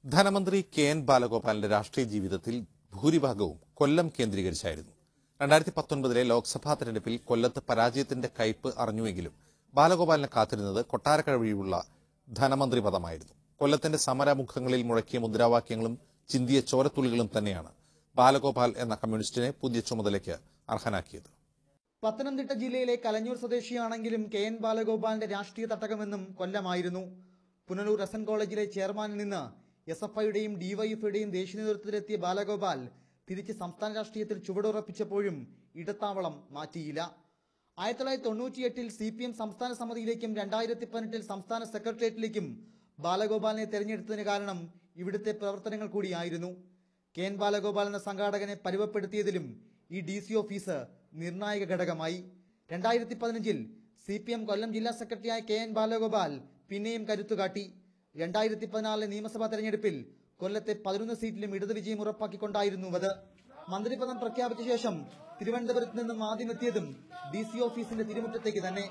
ധനമന്ത്രി K N ബാലഗോപാലിന്റെ രാഷ്ട്രീയ ജീവിതത്തിൽ ഭൂരിഭാഗവും കൊല്ലം കേന്ദ്രീകരിച്ചായിരുന്നു രണ്ടായിരത്തി പത്തൊൻപതിലെ ലോക്സഭാ തെരഞ്ഞെടുപ്പിൽ കൊല്ലത്ത് പരാജയത്തിന്റെ കയ്പ് അറിഞ്ഞുവെങ്കിലും ബാലഗോപാലിനെ കാത്തിരുന്നത് കൊട്ടാരക്കര വഴിയുള്ള ധനമന്ത്രി പദമായിരുന്നു കൊല്ലത്തിന്റെ സമരമുഖങ്ങളിൽ മുഴക്കിയ മുദ്രാവാക്യങ്ങളും ചിന്തിയ ചോരത്തുള്ളികളും തന്നെയാണ് ബാലഗോപാൽ എന്ന കമ്മ്യൂണിസ്റ്റിനെ പുതിയ ചുമതലയ്ക്ക് അർഹനാക്കിയത് പത്തനംതിട്ട ജില്ലയിലെ കലഞ്ഞൂർ സ്വദേശിയാണെങ്കിലും കെ എൻ ബാലഗോപാലിന്റെ രാഷ്ട്രീയ തട്ടകമെന്നും കൊല്ലമായിരുന്നു പുനലൂർ എസ് എൻ കോളേജിലെ ചെയർമാനിൽ നിന്ന് എസ് എഫ് ഐയുടെയും ഡിവൈഎഫ്ഐയുടെയും ദേശീയ നേതൃത്വത്തിലെത്തിയ ബാലഗോപാൽ തിരിച്ച് സംസ്ഥാന രാഷ്ട്രീയത്തിൽ ചുവടുറപ്പിച്ചപ്പോഴും ഇടത്താവളം മാറ്റിയില്ല ആയിരത്തി തൊള്ളായിരത്തി തൊണ്ണൂറ്റിയെട്ടിൽ സി പി എം സംസ്ഥാന സമിതിയിലേക്കും രണ്ടായിരത്തി പതിനെട്ടിൽ സംസ്ഥാന സെക്രട്ടേറിയറ്റിലേക്കും ബാലഗോപാലിനെ തെരഞ്ഞെടുത്തതിന് കാരണം ഇവിടുത്തെ പ്രവർത്തനങ്ങൾ കൂടിയായിരുന്നു കെ എൻ ബാലഗോപാൽ എന്ന സംഘാടകനെ പരുവപ്പെടുത്തിയതിലും ഈ ഡി സി ഓഫീസ് നിർണായക ഘടകമായി രണ്ടായിരത്തി പതിനഞ്ചിൽ സി പി എം കൊല്ലം ജില്ലാ സെക്രട്ടറിയായ കെ എൻ ബാലഗോപാൽ പിന്നെയും കരുത്തുകാട്ടി രണ്ടായിരത്തി പതിനാലിലെ നിയമസഭാ തെരഞ്ഞെടുപ്പിൽ കൊല്ലത്തെ പതിനൊന്ന് സീറ്റിലും ഇടത് വിജയം ഉറപ്പാക്കിക്കൊണ്ടായിരുന്നു അത് മന്ത്രിപദം പ്രഖ്യാപിച്ച ശേഷം തിരുവനന്തപുരത്ത് നിന്നും ആദ്യം എത്തിയതും ഡി സി ഓഫീസിന്റെ തിരുമുറ്റത്തേക്ക് തന്നെ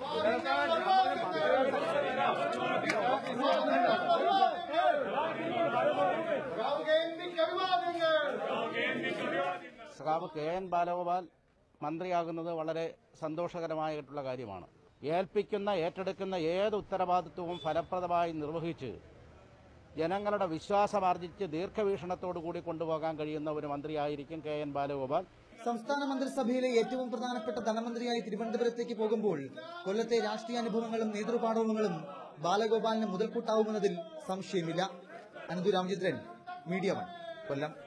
സഖാവ് കെ എൻ ബാലഗോപാൽ മന്ത്രിയാകുന്നത് വളരെ സന്തോഷകരമായിട്ടുള്ള കാര്യമാണ് ഏൽപ്പിക്കുന്ന ഏറ്റെടുക്കുന്ന ഏത് ഉത്തരവാദിത്വവും ഫലപ്രദമായി നിർവഹിച്ച് ജനങ്ങളുടെ വിശ്വാസമാർജിച്ച് ദീർഘവീക്ഷണത്തോടു കൂടി കൊണ്ടുപോകാൻ കഴിയുന്ന ഒരു മന്ത്രിയായിരിക്കും കെ എൻ ബാലഗോപാൽ സംസ്ഥാന മന്ത്രിസഭയിലെ ഏറ്റവും പ്രധാനപ്പെട്ട ധനമന്ത്രിയായി തിരുവനന്തപുരത്തേക്ക് പോകുമ്പോൾ കൊല്ലത്തെ രാഷ്ട്രീയ അനുഭവങ്ങളും നേതൃപാഠവങ്ങളും ബാലഗോപാലിന് മുതൽക്കൂട്ടാവുമെന്നതിൽ സംശയമില്ല അനന്തു രാമചന്ദ്രൻ മീഡിയ വൺ കൊല്ലം